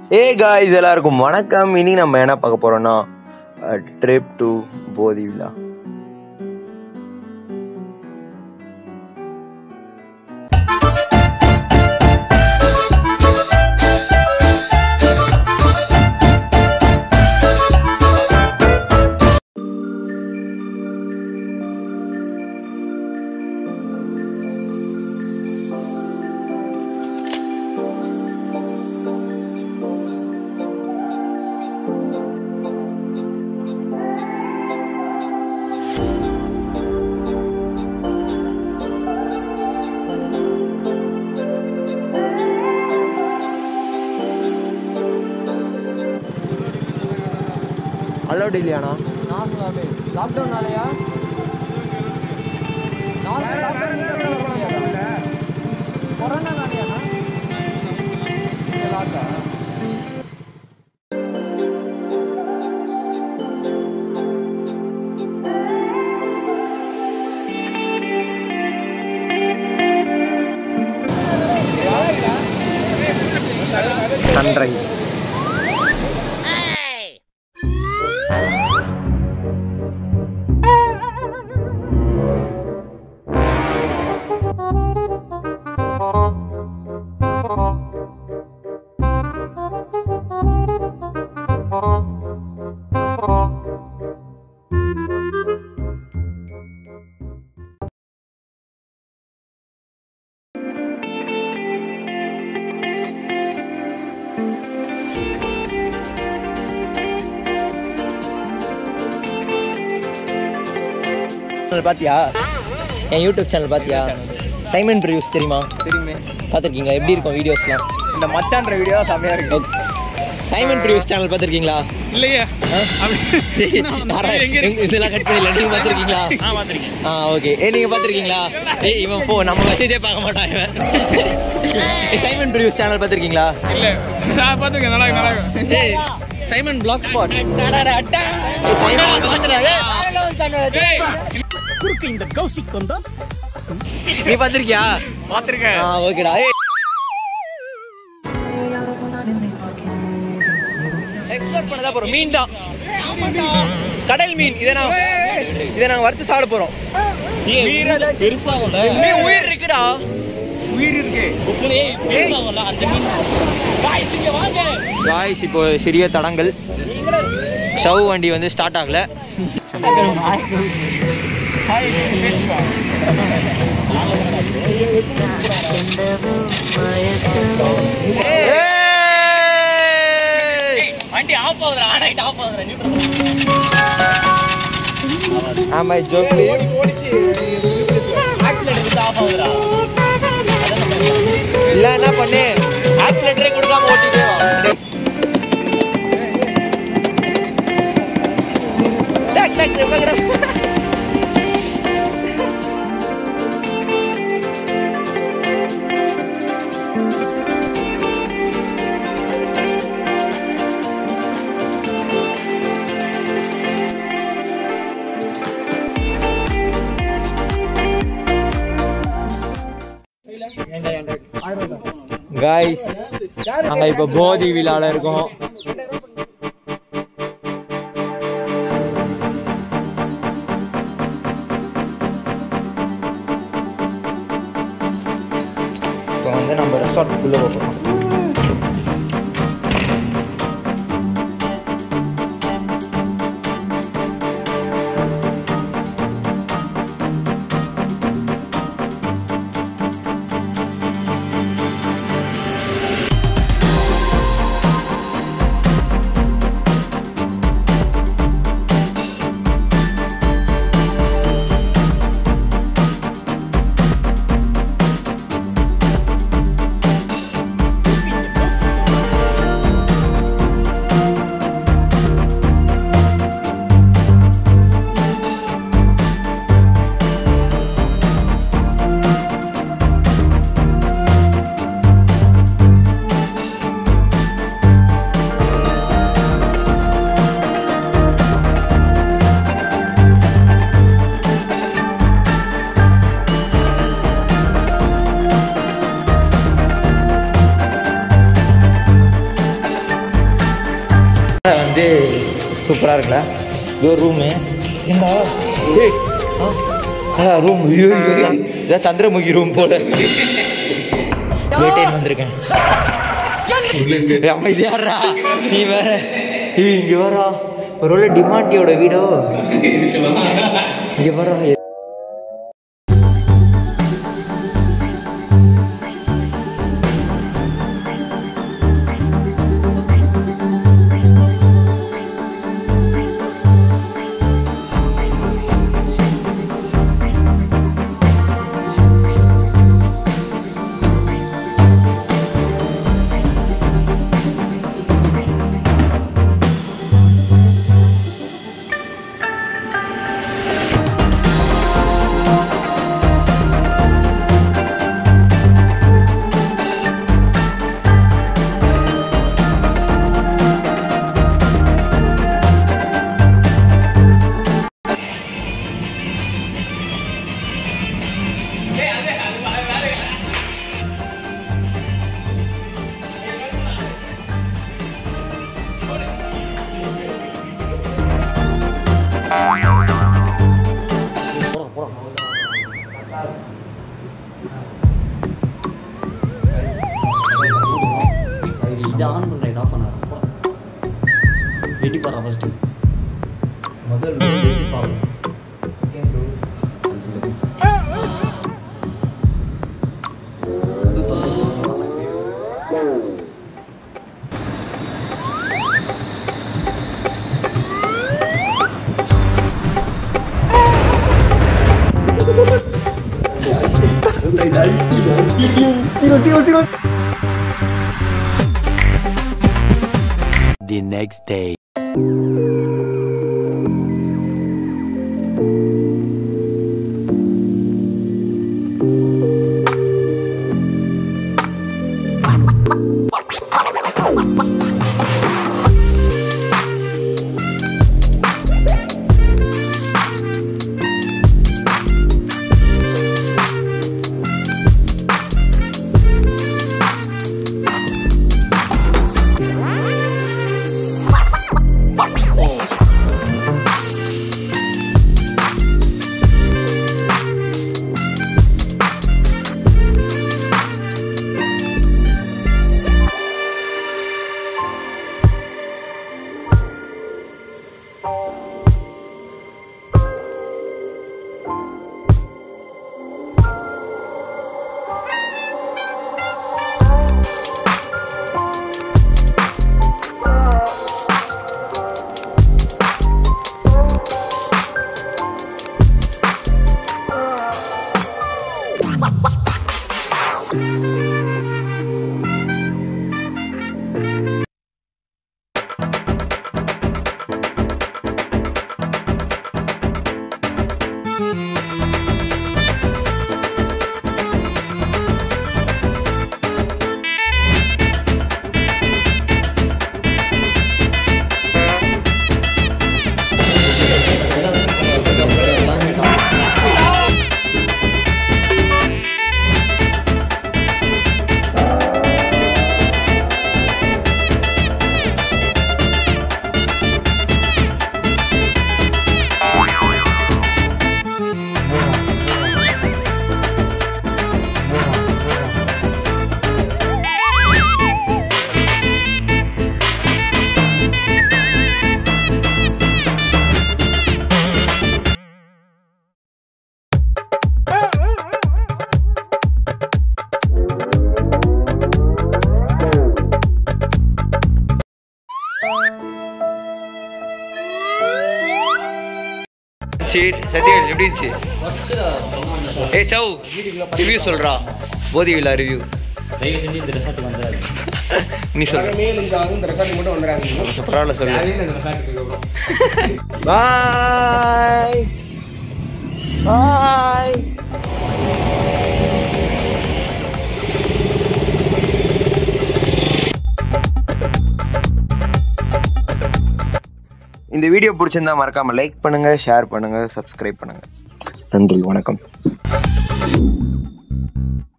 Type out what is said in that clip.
ஏ guys எல்லாருக்கும் வணக்கம் இனி நம்ம என்ன பார்க்க போறோம்னா ட்ரிப் டு போதி விழா அலோட் இல்லையாண்ணா நார்மலாவே லாக்டவுன்னாலயா கொரோனானாலயாண்ணா லாக்கா சன்ரைஸ் சேனல் பாத்தியா என் யூடியூப் சேனல் பாத்தியா சைமன் ப்ரிவ்யூஸ் தெரியுமா தெரியுமே பார்த்துருக்கீங்களா எப்படி இருக்கும் வீடியோஸ்லாம் இந்த மச்சான்ற வீடியோ செம்மையா இருக்கு ஓகே சைமன் ப்ரிவ்யூஸ் சேனல் பார்த்துருக்கீங்களா இல்லையே இதெல்லாம் கட் பண்ணல நீங்க பார்த்துருக்கீங்களா ஆ ஓகே ஏ நீங்க பார்த்துருக்கீங்களா ஏய் இவன் போ நம்ம மெசேஜே பார்க்க மாட்டான் இவன் ஏய், சைமன் ப்ரிவ்யூஸ் சேனல் பார்த்துருக்கீங்களா இல்ல நான் பாத்துருக்கேன் நல்லா இருக்கு, நல்லா இருக்கு. ஏய் சைமன் பிளாக் ஸ்பாட் ஏய் சைமன் ஏய், நீ பார்த்திருக்கியா பாத்திருக்கேன் ஆ ஓகேடா ஏய் எக்ஸ்போர்ட் பண்ணதா போறோம் மீன் தான் கடல் மீன் இதை நான் இதை நாங்க வறுத்து சாப்பிட போறோம் மீன் உயிர் இருக்குடா உயிர் இருக்கு காய்ஸ் இப்போ சிறிய தடங்கள் ஷவ் வண்டி வந்து ஸ்டார்ட் ஆகல வண்டி ஆஃப் ஆகுதுடா ஆனாயிட்டு ஆஃப் ஆகுதுடா ஆமா ஜோக் ஆக்சிடென்ட் விட்டு ஆஃப் ஆகுதுடா இல்ல என்ன பண்ணு ஆக்சிலேட்டரே கொடுக்காம ஓட்டிட்டே வா டக் டக் டக் டக். காய்ஸ் நாங்க இப்ப போதி விழால இருக்கோம் இப்போ வந்து நம்ம ரெசார்ட்டுக்குள்ள போகிறோம் சூப்பராக இருக்குல்ல இது ஒரு ரூமு ஏண்டா ஏய் ஆ ரூம் ஐயோ ஐயோ, இதான் சந்திரமுகி ரூம் போல வேட்டையன் வந்திருக்கேன் அமைதியாரா நீ வேற ஏய், இங்க வரா ஒருவேளை டிமாண்டியோட வீடோ இங்க வரா இது ஆன் பண்ணுறேன் இது ஆஃப் பண்ணார் வெட்டி பாடுறேன் ஃபஸ்ட்டு முதல் வெட்டி பாடுறேன் இது தொண்ணூறு The next day. சரி சத்யவேல் எப்படி இருந்துச்சு ஏ சவு ரிவ்யூ சொல்றா போதி விழா ரிவ்யூ தயவு செஞ்சு இந்த ரெசார்ட்டுக்கு வந்துடாது நீ சொல்ற இந்த ரெசார்ட் மட்டும் வந்துடுறாங்க பரவாயில்ல சொல்லு பாய் பாய் இந்த வீடியோ பிடிச்சிருந்தா மறக்காம லைக் பண்ணுங்க ஷேர் பண்ணுங்க சப்ஸ்கிரைப் பண்ணுங்க நன்றி வணக்கம்